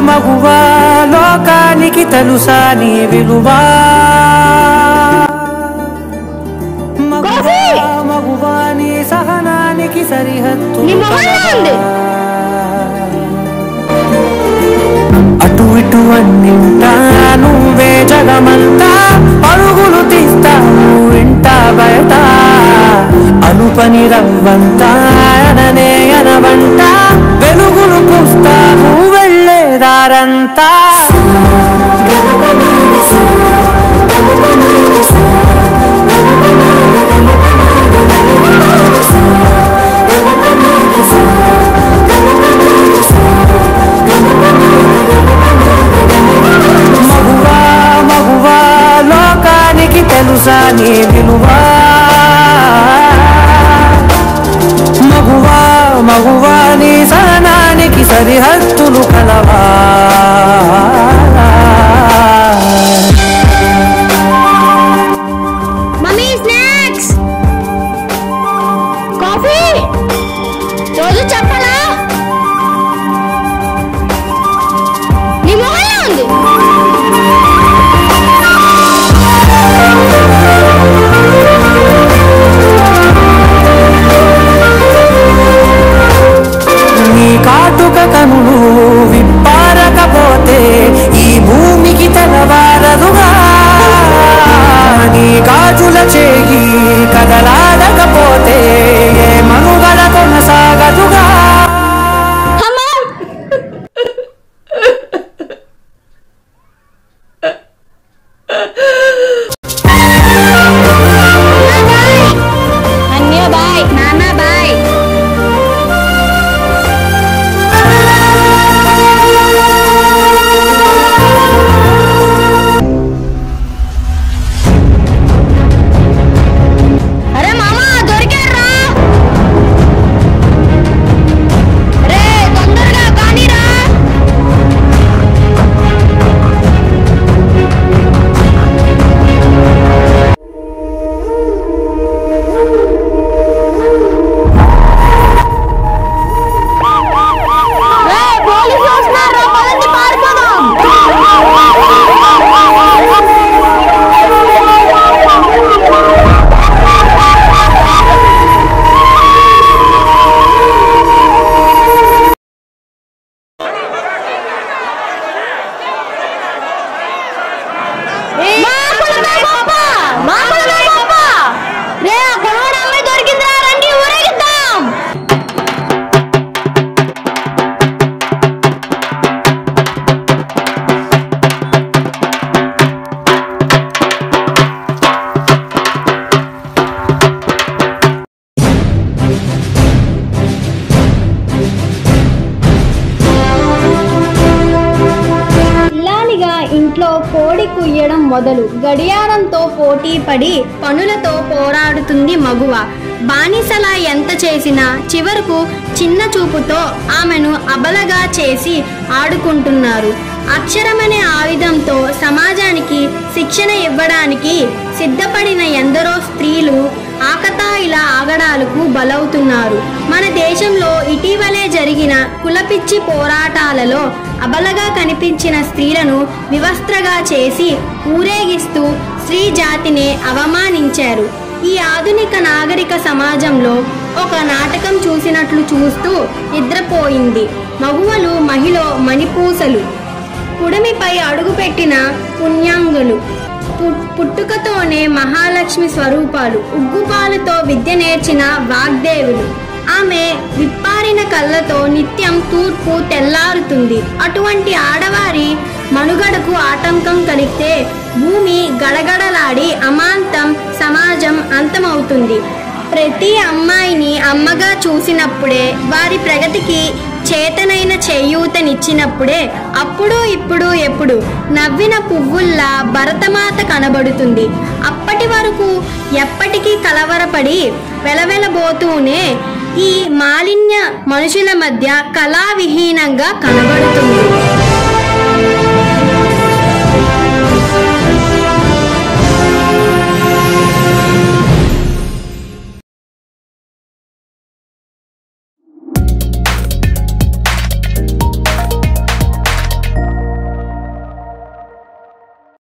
మగువా లోకానికి తెలుసా నీ విలువా మగువా కాఫీ! మగువా నీ సహనానికి సరిహద్దు నీ మొహంలో ఉంది. అటు ఇటు అన్నింటా నువ్వే జగమంతా పరుగులు తీస్తావు ఇంట బయట అనుపని రవ్వంతా అననే అనవంట వెలుగులు పూస్తావు వెళ్ళేదారంతా మగువా మగువా లోకానికి తెలుసా నీ విలువా మగువా మగువా నీ సహనానికి సరిహద్దులు కలవా మమ్మీ స్నాక్స్ కాఫీ రోజు చెప్పాలా నీ మొహంలో ఉంది నీ కాటుక కనులు విప్పారకపోతే ఈ భూమికి తెలవారదుగా నీ గాజుల చేయి కదలాడకపోతే ఏ మనుగడ కొనసాగదుగా అమ్మా అన్నయ్య బాయ్ నాన్న బాయ్ అరే మామా దొరికారా రే తొందరగా కానీరా రే పోలీసులు వస్తున్నారా పదండి పారిపోదాం మా కులమే గొప్ప! మా కులమే గొప్ప! రే, ఆ కులవాడి అమ్మాయి దొరికిందిరా, రండి ఊరేగిద్దాం ఇల్లాలిగా ఇంట్లో కోడి కుయ్యడం మొదలు గడియారంతో పోటీ పడి పనులతో పోరాడుతుంది మగువ బానిసలా ఎంత చేసినా చివరకు చిన్న చూపుతో ఆమెను అబలగా చేసి ఆడుకుంటున్నారు అక్షరమనే ఆయుధంతో సమాజానికి శిక్షణ ఇవ్వడానికి సిద్ధపడిన ఎందరో స్త్రీలు ఆకతాయిల ఆగడాలకు బలవుతున్నారు మన దేశంలో ఇటీవలే జరిగిన కులపిచ్చి పోరాటాలలో అబలగా కనిపించిన స్త్రీలను వివస్త్రగా చేసి ఊరేగిస్తూ స్త్రీ జాతినే అవమానించారు ఈ ఆధునిక నాగరిక సమాజంలో ఒక నాటకం చూసినట్లు చూస్తూ నిద్రపోయింది మగువలు మహిళ మణిపూసలు పుడమిపై అడుగుపెట్టిన పుణ్యాంగులు పు- పుట్టుకతోనే మహాలక్ష్మి స్వరూపాలు ఉగ్గుపాలతో విద్య నేర్చిన వాగ్దేవులు ఆమె విప్పారిన కళ్ళతో నిత్యం తూర్పు తెల్లారుతుంది అటువంటి ఆడవారి మనుగడకు ఆటంకం కలిగితే భూమి గడగడలాడి అమాంతం సమాజం అంతమవుతుంది ప్రతి అమ్మాయిని అమ్మగా చూసినప్పుడే వారి ప్రగతికి చేతనైన చేయూతనిచ్చినప్పుడే అప్పుడు ఇప్పుడు ఎప్పుడు నవ్విన పువ్వుల్లా భరతమాత కనబడుతుంది అప్పటి వరకు ఎప్పటికీ కలవరపడి వెలవెలబోతూనే ఈ మాలిన్య మనుషుల మధ్య కళావిహీనంగా కనబడుతుంది